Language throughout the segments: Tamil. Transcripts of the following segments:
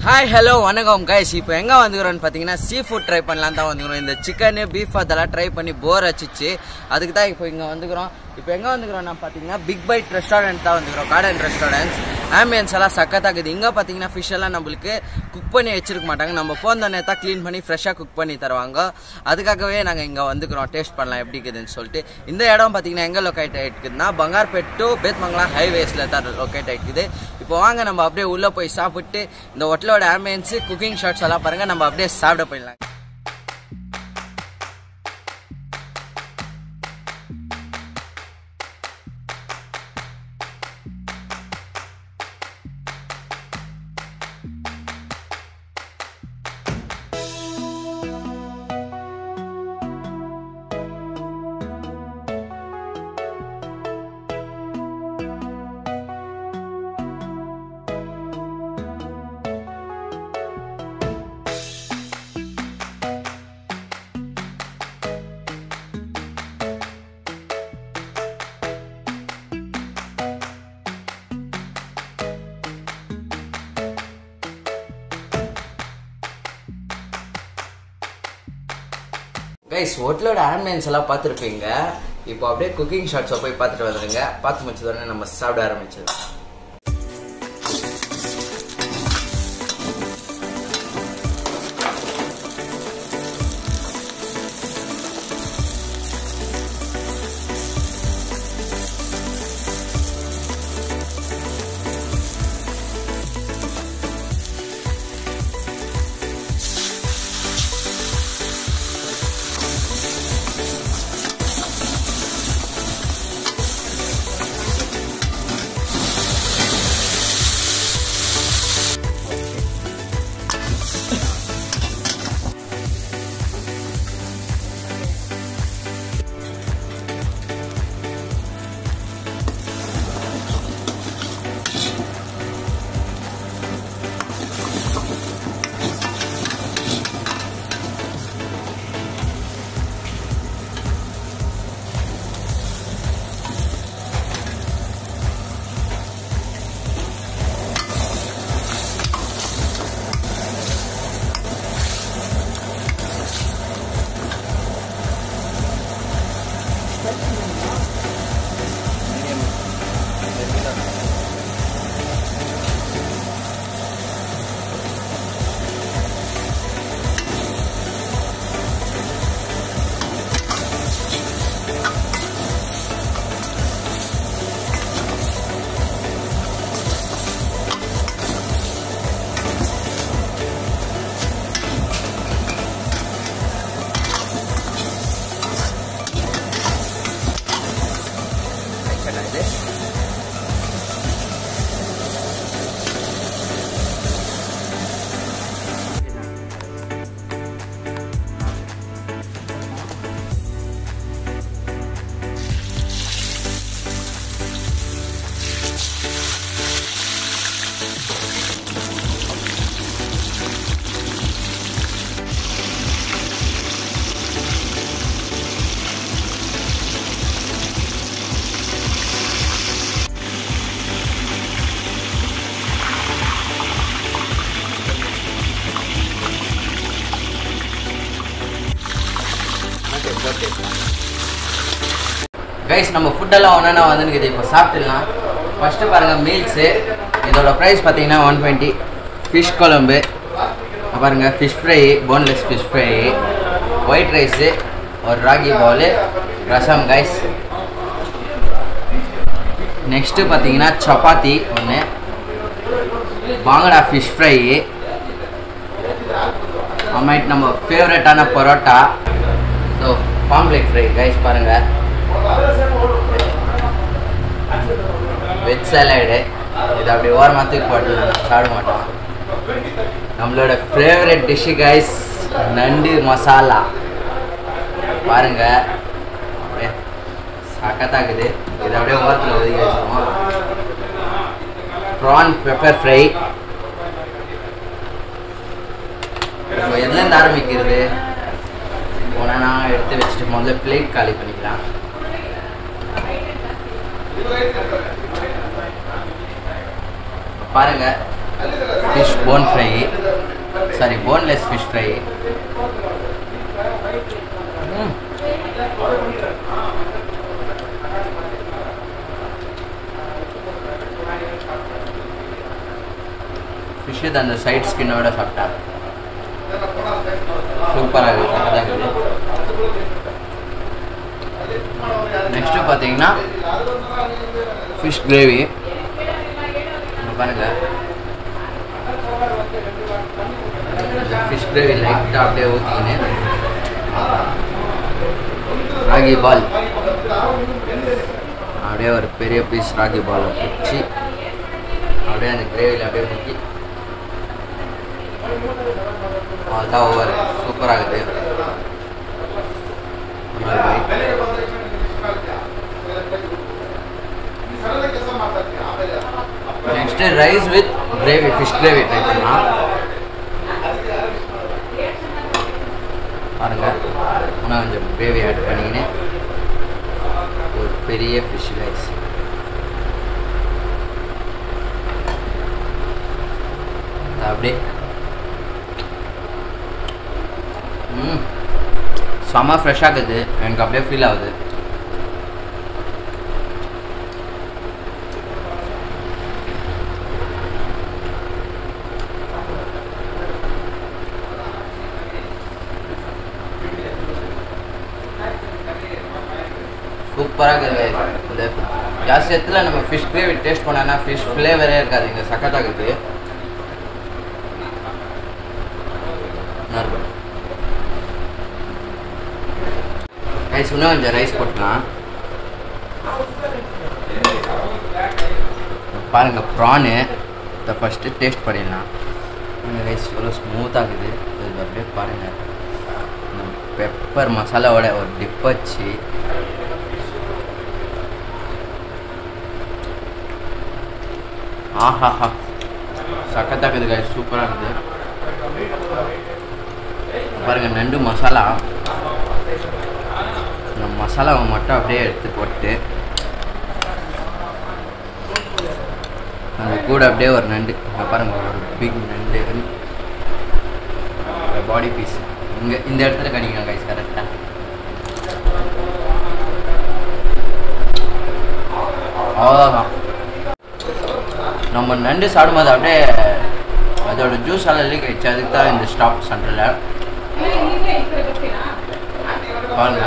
ஹாய் ஹலோ வணக்கம் கைஸ் இப்போ எங்கே வந்துக்கிறோன்னு பார்த்தீங்கன்னா சீ ஃபுட் ட்ரை பண்ணலாம் தான் வந்துக்கிறோம் இந்த சிக்கனு பீஃப் அதெல்லாம் ட்ரை பண்ணி போர் அடிச்சிச்சு அதுக்கு தான் இப்போ இங்கே வந்துக்கிறோம் இப்போ எங்கே வந்துக்கிறோம்னா பார்த்தீங்கன்னா பிக் பைட் ரெஸ்டாரண்ட் தான் வந்துக்கிறோம் கார்டன் ரெஸ்டாரண்ட்ஸ் ஆம்பியன்ஸ் எல்லாம் சக்கத்தாக்குது இங்கே பார்த்தீங்கன்னா ஃபிஷ் எல்லாம் நம்மளுக்கு குக் பண்ணி வச்சிருக்க மாட்டாங்க நம்ம போந்தோடனே தான் க்ளீன் பண்ணி ஃப்ரெஷ்ஷாக குக் பண்ணி தருவாங்க அதுக்காகவே நாங்கள் இங்கே வந்துக்கிறோம் டேஸ்ட் பண்ணலாம் எப்படி இருக்குதுன்னு சொல்லிட்டு இந்த இடம் பார்த்தீங்கன்னா எங்கே லொக்கேட் ஆகிட்டுக்குதுன்னா பங்கார்பேட் டு பேத்மங்கலா ஹைவேஸில் தான் லொக்கேட் ஆகிட்டுக்குது இப்போ வாங்க நம்ம அப்படியே உள்ளே போய் சாப்பிட்டு இந்த ஹோட்டலோட ஆம்பியன்ஸு குக்கிங் ஷாட்ஸ் எல்லாம் பாருங்கள் நம்ம அப்படியே சாப்பிட போயிடலாம் கைஸ் ஹோட்டலோட ஆம்பியன்ஸ் எல்லாம் பார்த்துருப்பீங்க இப்போ அப்படியே குக்கிங் ஷாட்ஸை போய் பார்த்துட்டு வந்துடுங்க பார்த்து முடிச்சதோடனே நம்ம சாப்பிட ஆரம்பிச்சது இது கைஸ் நம்ம ஃபுட்டெல்லாம் ஒன்றா வந்துருக்குது இப்போ சாப்பிட்டுலாம் ஃபஸ்ட்டு பாருங்கள் மீல்ஸு இதோட ப்ரைஸ் பார்த்தீங்கன்னா ஒன் டுவெண்ட்டி ஃபிஷ் குழம்பு பாருங்கள் fish fry boneless fish fry white rice ஒரு ராகி பவுலு ரசம் கைஸ் நெக்ஸ்ட்டு பார்த்தீங்கன்னா சப்பாத்தி ஒன்று பாங்கடா ஃபிஷ் ஃப்ரை அம்மாயிட்டு நம்ம ஃபேவரட்டான பரோட்டா ஸோ பாம்ப்ளேட் ஃப்ரை கைஸ் பாருங்கள் வெஜ் சாலடு இது அப்படி ஓரமாக தூக்கி போட்டு சாப்பிட மாட்டோம் நம்மளோட ஃபேவரட் டிஷ்ஷு கைஸ் நண்டு மசாலா பாருங்க அப்படியே சக்கத்தாக்குது இது அப்படியே ஓரத்தில் ஒதுக்கி வச்சுருவோம் ப்ரான் பெப்பர் ஃப்ரை இப்போ எதுலேருந்து ஆரம்பிக்கிறது போனா எடுத்து வச்சுட்டு முதல்ல பிளேட் காலி பண்ணிக்கலாம் பாருங்க fish bone fry sorry boneless fish fry fish இது அந்த சைட் ஸ்கின்னோட சாப்பிட்டா சூப்பராக இருக்குது அதான் இருக்குது நெக்ஸ்ட்டு பார்த்தீங்கன்னா ஃபிஷ் கிரேவி பாருங்க ஃபிஷ் கிரேவி லைட்டாக அப்படியே ஊற்றிக்கின்னு ராகி பால் அப்படியே ஒரு பெரிய பீஸ் ராகி பாலை வச்சு அப்படியே அந்த கிரேவியில் அப்படியே முக்கி அதுதான் ஒவ்வொரு சூப்பராக இருக்குது next rice with gravy fish gravy try பண்ணலாம் பாருங்க இன்னும் கொஞ்சம் கிரேவி ஆட் பண்ணிக்கின்னு ஒரு பெரிய ஃபிஷ் ரைஸ் அப்படியே ம் செம்ம ஃப்ரெஷ்ஷாக இருக்குது எனக்கு அப்படியே ஃபீல் ஆகுது சூப்பராக இருக்குது இந்த ஜாஸ்தி இடத்துல நம்ம ஃபிஷ் கிரேவி டேஸ்ட் பண்ணோன்னா ஃபிஷ் ஃப்ளேவரே இருக்காது இங்கே சக்கத்தாக இருக்குது நல்லா இருக்கும் ரைஸ் இன்னும் கொஞ்சம் ரைஸ் போட்டுக்கலாம் பாருங்கள் ப்ரானு இதை ஃபஸ்ட்டு டேஸ்ட் பண்ணிடலாம் ரைஸ் எவ்வளோ ஸ்மூத்தாக இருக்குது இது அப்படியே பாருங்கள் பெப்பர் மசாலாவோட ஒரு டிப் வச்சு ஆஹாஹா சக்கத்தாக இருக்குது guys சூப்பராக இருக்குது பாருங்க நண்டு மசாலா இந்த மசாலாவை மட்டும் அப்படியே எடுத்து போட்டு அது கூட அப்படியே ஒரு நண்டு இங்க பாருங்க ஒரு பிக் நண்டு பாடி பீஸ் இங்கே இந்த இடத்துல கடிங்க கைஸ் கரெக்டாக அவ்வளோதான் நம்ம நண்டு சாப்பிடும்போது அப்படியே அதோட ஜூஸ் எல்லாம் லீக் ஆயிடுச்சு அதுக்கு தான் இந்த ஸ்டாப் சென்டரில் பாருங்க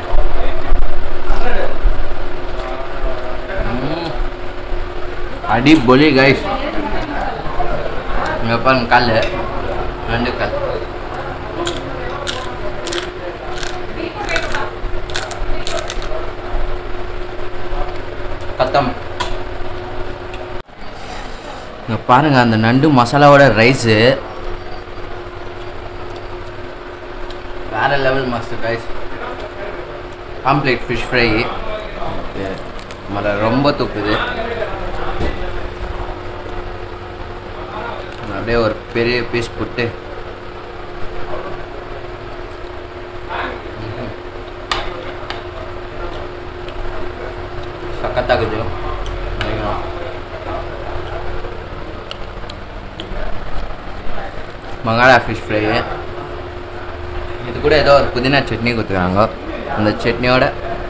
ம். அடி பொலி கைஸ் இங்கே பாருங்க கல் ரெண்டு கல் கத்தம் இங்கே பாருங்க அந்த நண்டு மசாலாவோட ரைஸு வேற level master rice complete fish fry மலை ரொம்ப தூக்குது அப்படியே ஒரு பெரிய பீஸ் போட்டு சக்கத்தாக்குது மங்காளா ஃபிஷ் ஃப்ரை இது கூட ஏதோ ஒரு புதினா சட்னி கொடுத்துருக்காங்க அந்த சட்னியோட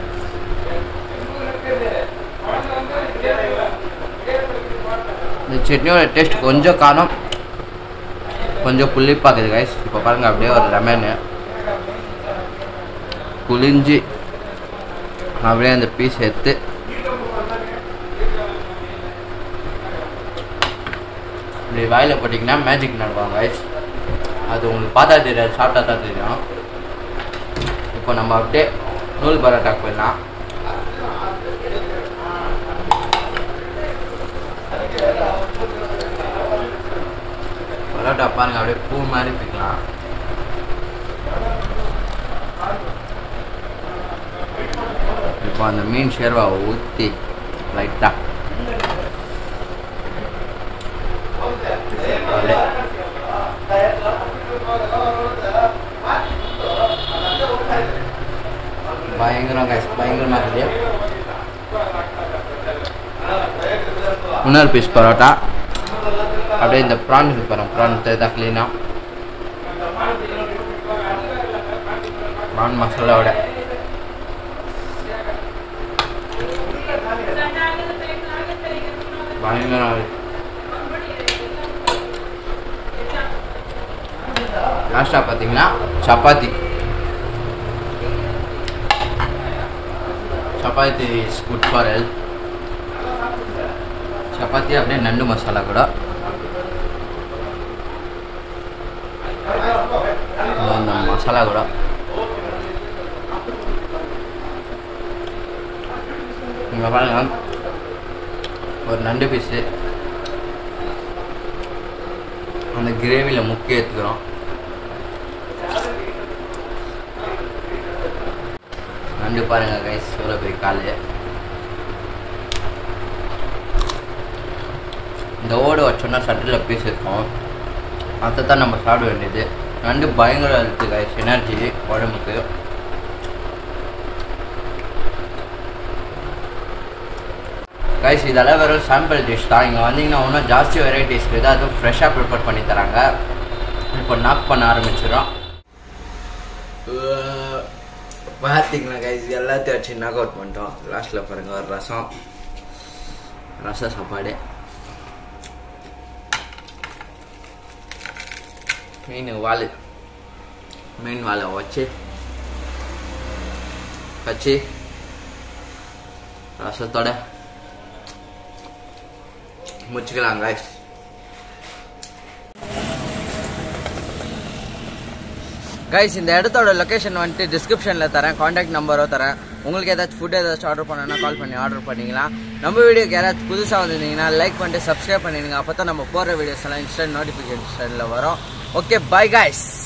இந்த சட்னியோட டேஸ்ட் கொஞ்சம் காரம் கொஞ்சம் புளிப்பாக்குது கைஸ் இப்போ பாருங்க அப்படியே ஒரு லெமனு புளிஞ்சு அப்படியே அந்த பீஸ் எடுத்து இப்படி வாயில் போட்டிங்கன்னா மேஜிக் நடப்பாங்க கைஸ் அது உங்களுக்கு பார்த்தா தெரியாது சாப்பிட்டா தான் தெரியும் இப்போ நம்ம அப்படியே நூல் பரோட்டாக்கு போயிடலாம் பரோட்டா பாருங்க அப்படியே பூ மாதிரி பிக்கலாம் இப்போ அந்த மீன் ஷேர்வாவை ஊற்றி லைட்டாக அப்படியே பயங்கரம் guys பயங்கரமாக இருக்குது இன்னொரு பீஸ் பரோட்டா அப்படியே இந்த ப்ரான் இருக்கு பாருங்க ப்ரான் தான் க்ளீனாக ப்ரான் மசாலாவோட பயங்கரம் இருக்கு. லாஸ்ட்டாக பார்த்தீங்கன்னா chapati chapati is good for health chapati அப்படியே நண்டு மசாலா கூட இந்த- இந்த மசாலா கூட இங்கே பாருங்க ஒரு நண்டு பீஸு அந்த கிரேவியில் முக்கிய எடுத்துக்கிறோம் நண்டு பாருங்க கைஸ் எவ்வளோ பெரிய கால் இந்த ஓடு வச்சோன்னா சட்டில் பீஸ் இருக்கும் அதை தான் நம்ம சாப்பிட வேண்டியது நண்டு பயங்கர ஹெல்த்து கைஸ் எனர்ஜி உடம்புக்கு கைஸ் இதெல்லாம் வெறும் சாம்பிள் டிஷ் தான் இங்கே வந்தீங்கன்னா இன்னும் ஜாஸ்தி வெரைட்டிஸ் இருக்குது அதுவும் ஃப்ரெஷ்ஷாக ப்ரிப்பேர் பண்ணி தராங்க இப்போ நாக் பண்ண ஆரம்பிச்சிடும் பார்த்தீங்களா கைஸ் எல்லாத்தையும் வச்சு நாக் அவுட் பண்ணிட்டோம் லாஸ்ட்டில் பாருங்க ஒரு ரசம் ரச சாப்பாடு மீன் வால் மீன் வாழை வச்சு வச்சு ரசத்தோட முடிச்சுக்கலாம் கைஸ் கைஸ் இந்த இடத்தோட லொக்கேஷன் வந்துட்டு டிஸ்கிரிப்ஷனில் தரேன் காண்டாக்ட் நம்பரோ தரேன் உங்களுக்கு ஏதாச்சும் ஃபுட் ஏதாச்சும் ஆர்டர் பண்ணணும்னா கால் பண்ணி ஆர்டர் பண்ணிக்கலாம் நம்ம வீடியோக்கு யாராச்சும் புதுசாக வந்திருந்தீங்கன்னா லைக் பண்ணிட்டு சப்ஸ்கிரைப் பண்ணிடுங்க அப்போ தான் நம்ம போடுற வீடியோஸ் எல்லாம் இன்ஸ்டன்ட் நோட்டிஃபிகேஷனில் வரும் ஓகே பை கைஸ்